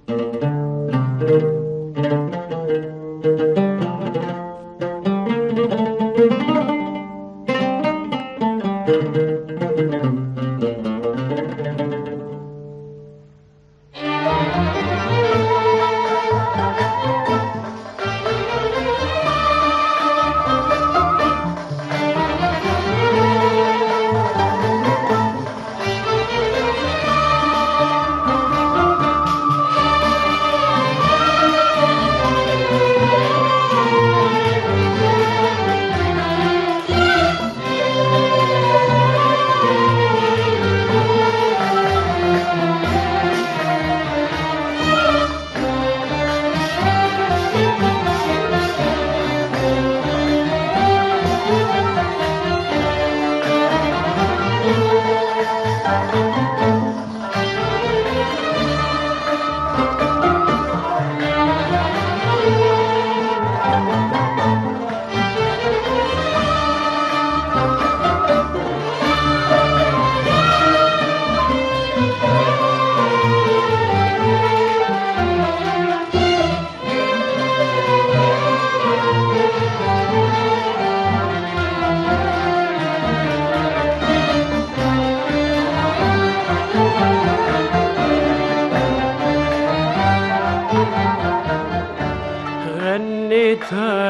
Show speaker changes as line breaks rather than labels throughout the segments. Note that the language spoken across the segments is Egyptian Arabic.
غنيت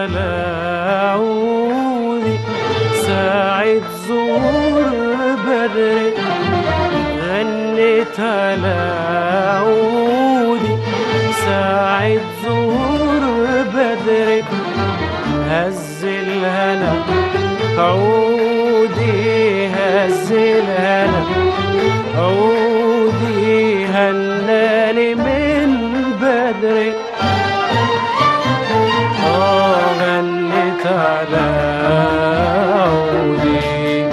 لعودي ساعة زور بدري غنيت لعودي ساعة زور بدري هز الهنا عودي هز الهنا عودي هناني من بدري آه غنيت على عودي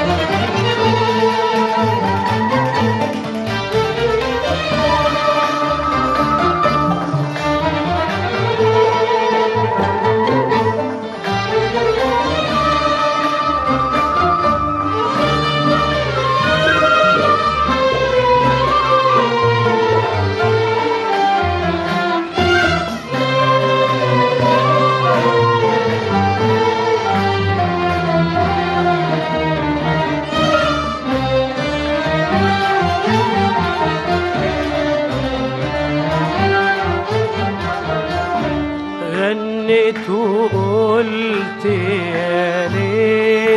غنيت وقلت يا ليل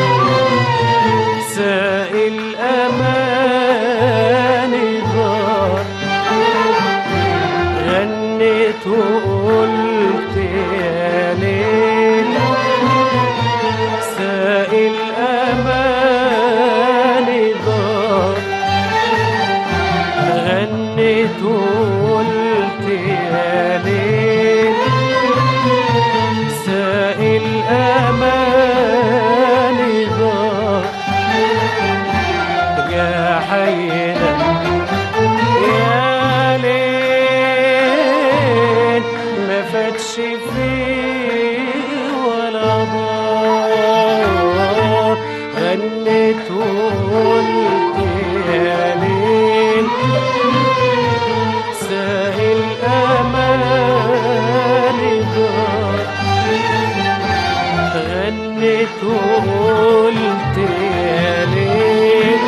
سائل أماني ضار غنيت وقلت يا ليل سائل أماني ضار غنيت وقلت يا ليل سائل أماني ضار يا حينا يا ليل ما فاتش فيه ولا ضار غنيت وقلت يا ليل سائل أماني ضار غنيت وقلت يا ليل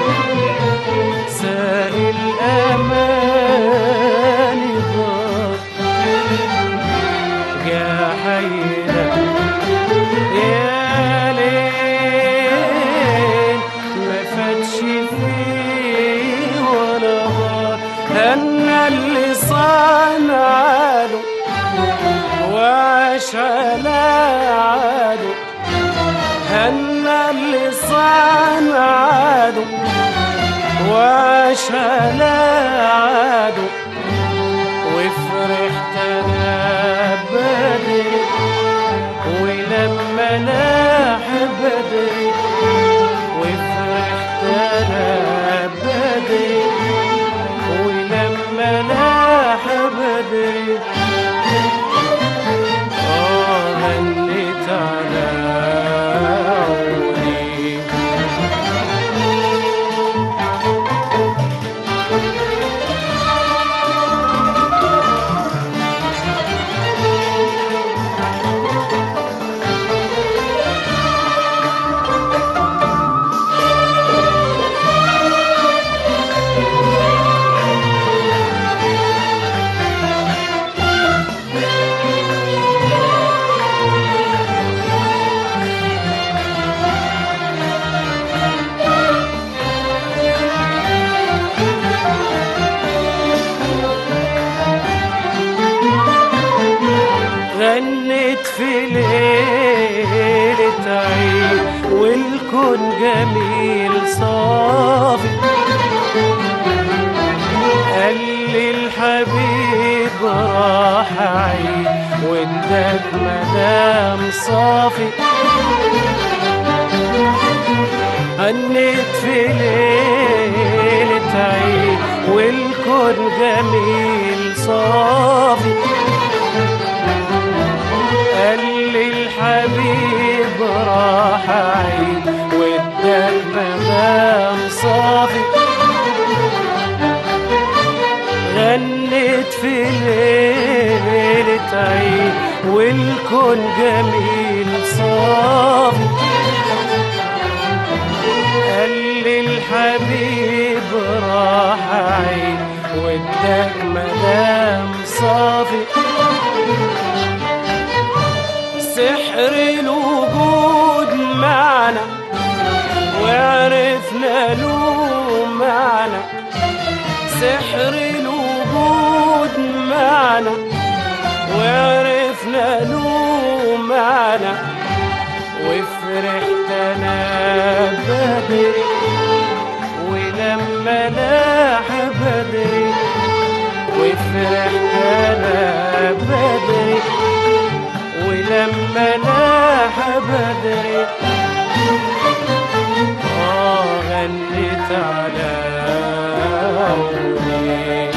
سائل أماني ضار يا حينا يا ليل ما فاتش فيه ولا ضار أنا اللي صنع له وعاش على عاده هنا اللي صنع له وعاش على عاده وفرحت انا بدري ولما لاح بدري وفرحت انا بدري ولما لاح بدري آه غنيت على عودي هنت في ليلة عيد والكون جميل صافي قال لي الحبيب راح عيد واداك مدام صافي هنيت في ليلة عيد والكون جميل صافي قال لي الحبيب راح عيد واداك مدام صافي غنيت في ليلة عيد والكون جميل صافي قال لي الحبيب راح عيد واداك مدام صافي سحر الوجود معنا وعرفنا له معنى سحر الوجود معنا وعرفنا له معنى وفرحت انا بدري ولما لاح بدري وفرحت انا بدري ولما لاح بدري اه غنيت على عودي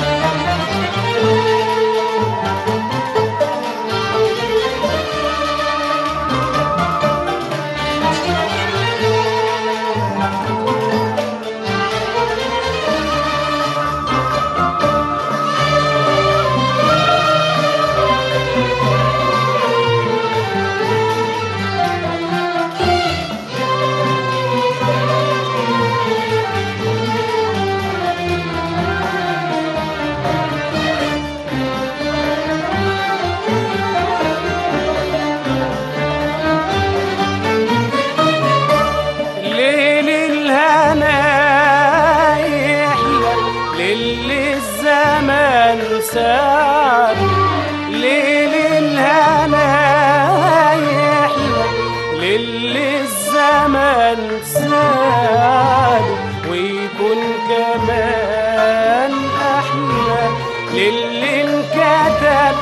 ليل الهنا يحلى للي الزمن ساب ليل الهنا يحلى للي الزمن ساب ويكون كمان احلى للي انكتب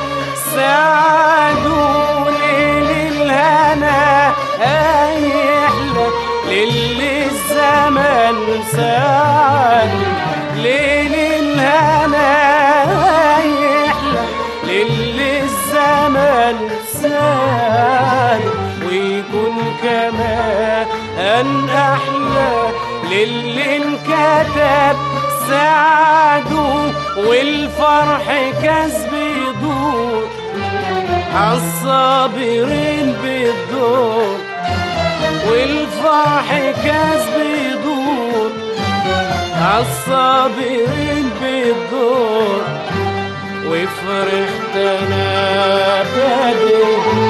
سعده ليل الهنا يحلى للي الزمن سعد ليل الهنا يحلى للي الزمن سعد ويكون كمان أحلى للي انكتب سعده والفرح كسب يدور عالصابرين بالدور والفرح كسب يدور عالصابرين بالدور وفرحت انا بدري